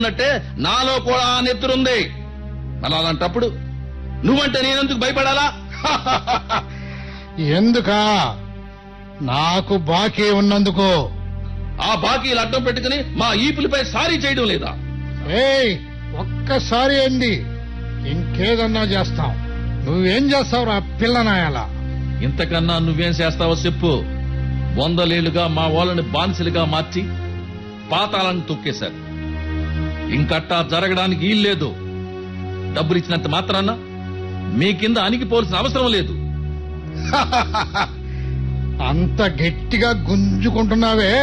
ఉన్నట్టే నాలో కూడా ఆ నెత్తురుంది మరి అలాంటప్పుడు నువ్వంటే నేనెందుకు భయపడాలా ఎందుకా నాకు బాకీ ఉన్నందుకు ఆ బాకీలు అడ్డం పెట్టుకుని మా ఈపులపై సారీ చేయడం లేదా ఏయ్ ఒక్కసారి ఏంది ఇంకేదన్నా చేస్తాం నువ్వేం చేస్తావురా పిల్లనాయాలా ఇంతకన్నా నువ్వేం చేస్తావో చెప్పు వందలేళ్లుగా మా వాళ్ళని బానిసలుగా మార్చి పాతాలను తొక్కేశారు ఇంకట్టా జరగడానికి వీల్లేదు డబ్బులిచ్చినంత మాత్రాన మీ కింద అణిగిపోవాల్సిన అవసరం లేదు అంత గట్టిగా గుంజుకుంటున్నావే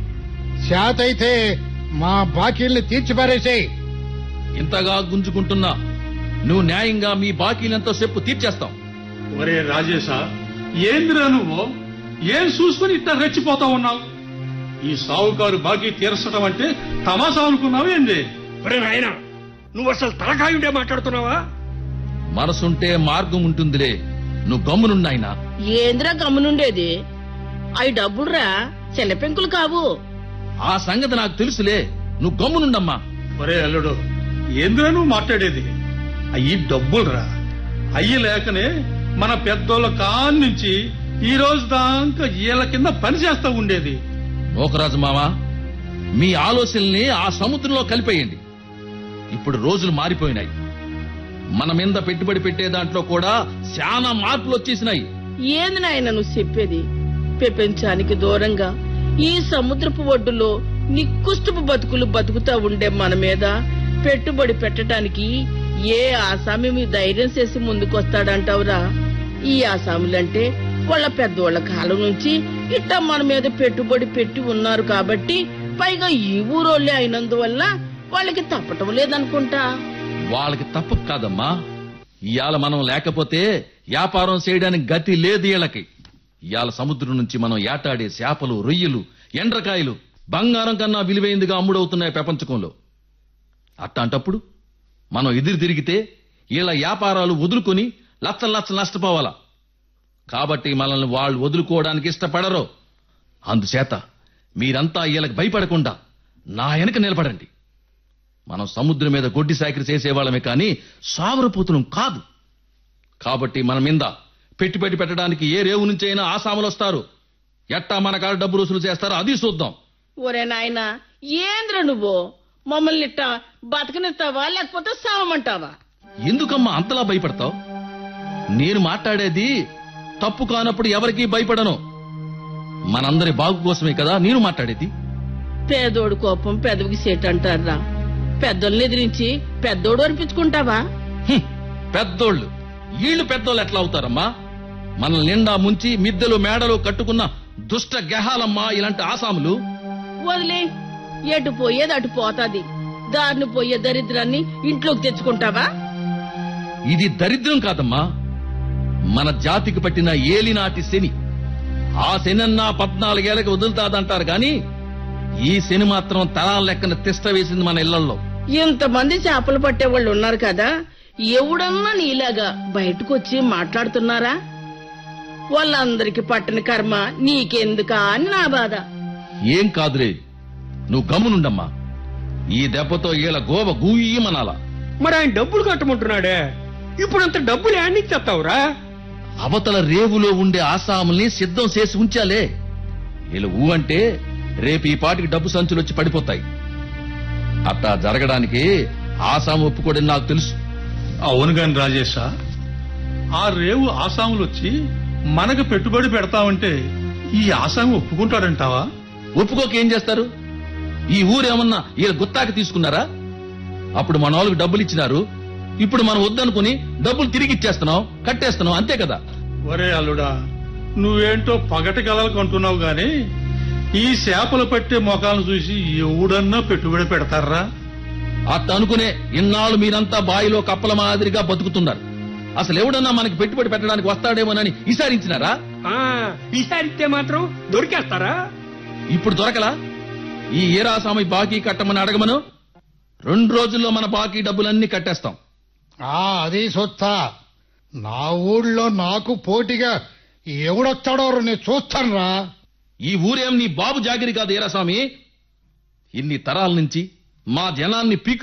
చేతైతే మా బాకీల్ని తీర్చిపారేసేయ్ ఇంతగా గుంజుకుంటున్నా నువ్వు న్యాయంగా మీ బాకీలెంతో చెప్పు తీర్చేస్తాం ఒరే రాజేశా ఏందిరా నువ్వు ఏం చూసుకుని ఇట్లా రెచ్చిపోతా ఉన్నావు ఈ సావుకారు బాకీ తీర్చడం అంటే తమాషా అనుకున్నావు ఏంది ఒరే నాయన నువ్వు అసలు తలకాయుండే మాట్లాడుతున్నావా మనసుంటే మార్గం ఉంటుందిలే నువ్వు గమ్మునున్నాయినా ఏంద్రా గమ్మునుండేది అవి డబ్బులురా చెల్లపెంకులు కావు ఆ సంగతి నాకు తెలుసులే నువ్వు గమ్మునుండమ్మా ఒరే అల్లుడు ఏందిరా నువ్వు మాట్లాడేది అయ్యి డబ్బులురా అయ్యి లేకనే మన పెద్దోళ్ళ కాన్నించి ఈ రోజు దాకా ఈల కింద పని చేస్తా ఉండేది నోకరాజు మావా మీ ఆలోచనల్ని ఆ సముద్రంలో కలిపేయండి ఇప్పుడు రోజులు మారిపోయినాయి మన మీద పెట్టుబడి పెట్టే దాంట్లో కూడా చాలా మార్పులు వచ్చేసినాయి ఏంది నాయన నువ్వు చెప్పేది ప్రపంచానికి దూరంగా ఈ సముద్రపు ఒడ్డులో నిక్కుష్టపు బతుకులు బతుకుతా ఉండే మన మీద పెట్టుబడి పెట్టడానికి ఏ ఆసామి మీ ధైర్యం చేసి ముందుకొస్తాడంటావురా ఈ ఆసాములంటే వాళ్ళ పెద్దోళ్ళ కాలం నుంచి ఇట్టా మన మీద పెట్టుబడి పెట్టి ఉన్నారు కాబట్టి పైగా ఈ ఊరోళ్ళే అయినందువల్ల వాళ్ళకి తప్పటం లేదనుకుంటా వాళ్ళకి తప్పు కాదమ్మా ఇవాళ మనం లేకపోతే వ్యాపారం చేయడానికి గతి లేదు వీళ్ళకి ఇవాళ సముద్రం నుంచి మనం ఏటాడే చేపలు రొయ్యలు ఎండ్రకాయలు బంగారం కన్నా విలువైందిగా అమ్ముడవుతున్నాయి ప్రపంచకంలో అట్టాంటప్పుడు మనం ఎదురు తిరిగితే వీళ్ళ వ్యాపారాలు వదులుకొని లచ్చలు లచ్చలు నష్టపోవాలా కాబట్టి మనల్ని వాళ్ళు వదులుకోవడానికి ఇష్టపడరు అందుచేత మీరంతా వీళ్ళకి భయపడకుండా నా వెనక నిలబడండి మనం సముద్రం మీద గొడ్డి సాకిరి చేసేవాళ్ళమే కానీ సావరపోతులం కాదు కాబట్టి మన మీద పెట్టుబడి పెట్టడానికి ఏ రేవు నుంచి అయినా ఆసాములు వస్తారు ఎట్టా మన కాడ డబ్బు వసూలు చేస్తారో అది చూద్దాం ఒరే నాయన ఏంద్ర నువ్వు మమ్మల్ని ఇట్ట బతకనిస్తావా లేకపోతే సావమంటావా ఎందుకమ్మా అంతలా భయపడతావు నేను మాట్లాడేది తప్పు కానప్పుడు ఎవరికీ భయపడను మనందరి బాగు కోసమే కదా నేను మాట్లాడేది పేదోడు కోపం పెదవికి సేట్ అంటారా పెద్దోళ్ళని ఎదిరించి పెద్దోడు అనిపించుకుంటావా హ్మ్, పెద్దోళ్ళు వీళ్ళు పెద్దోళ్ళు ఎట్లా అవుతారమ్మా మనల్ని నిండా ముంచి మిద్దెలు మేడలు కట్టుకున్న దుష్ట గెహాలమ్మా ఇలాంటి ఆసాములు వదిలే ఎటు పోయేది అటు పోతాది దారిని పోయే దరిద్రాన్ని ఇంట్లోకి తెచ్చుకుంటావా ఇది దరిద్రం కాదమ్మా మన జాతికి పట్టిన ఏలినాటి శని ఆ శనన్నా పద్నాలుగేళ్లకి వదులుతాదంటారు గాని ఈ శని మాత్రం తరాల లెక్కన తిష్ట వేసింది మన ఇళ్లలో ఇంతమంది చేపలు పట్టే వాళ్ళు ఉన్నారు కదా ఎవడన్నా నీలాగా బయటకు వచ్చి మాట్లాడుతున్నారా వాళ్ళందరికి పట్టిన కర్మ నీకెందుకా అని నా బాధ ఏం కాదులే నువ్వు గమ్మునుండమ్మా ఈ దెబ్బతో ఈల గోవ గూయమనాల మరి ఆయన డబ్బులు కట్టమంటున్నాడే ఇప్పుడు అంత డబ్బులు ఏడిచ్చేస్తావురా అవతల రేవులో ఉండే ఆసాముల్ని సిద్ధం చేసి ఉంచాలే ఇలా ఊ అంటే రేపు ఈ పాటికి డబ్బు సంచులు వచ్చి పడిపోతాయి అట్టా జరగడానికి ఆసాము ఒప్పుకోడని నాకు తెలుసు అవును గాని రాజేశ ఆ రేవు ఆసాములు వచ్చి మనకు పెట్టుబడి పెడతామంటే ఈ ఆసామి ఒప్పుకుంటాడంటావా ఒప్పుకోక ఏం చేస్తారు ఈ ఊరేమన్నా వీళ్ళ గుత్తాకి తీసుకున్నారా అప్పుడు మన వాళ్ళకి డబ్బులు ఇచ్చినారు ఇప్పుడు మనం వద్దనుకుని డబ్బులు తిరిగి ఇచ్చేస్తున్నాం కట్టేస్తున్నాం అంతే కదా ఒరే అల్లుడా నువ్వేంటో పగటి కలలకు అంటున్నావు గాని ఈ చేపలు పట్టే మొఖాలను చూసి ఎవడన్నా పెట్టుబడి పెడతారా అట్ట అనుకునే ఇన్నాళ్ళు మీరంతా బాయిలో కప్పల మాదిరిగా బతుకుతున్నారు అసలు ఎవడన్నా మనకి పెట్టుబడి పెట్టడానికి వస్తాడేమోనని విచారించినారా ఆ, ఈసారిస్తే మాత్రం దొరికేస్తారా ఇప్పుడు దొరకలా ఈ ఏరాసామి బాకీ కట్టమని అడగమను రెండు రోజుల్లో మన బాకీ డబ్బులన్నీ కట్టేస్తాం ఆ అది సొత్తా నా ఊళ్ళో నాకు పోటీగా ఎవడొస్తాడో నేను చూస్తానురా ఈ ఊరేం నీ బాబు జాగిరి కాదు ఏరాస్వామి ఇన్ని తరాల నుంచి మా జనాన్ని పీకు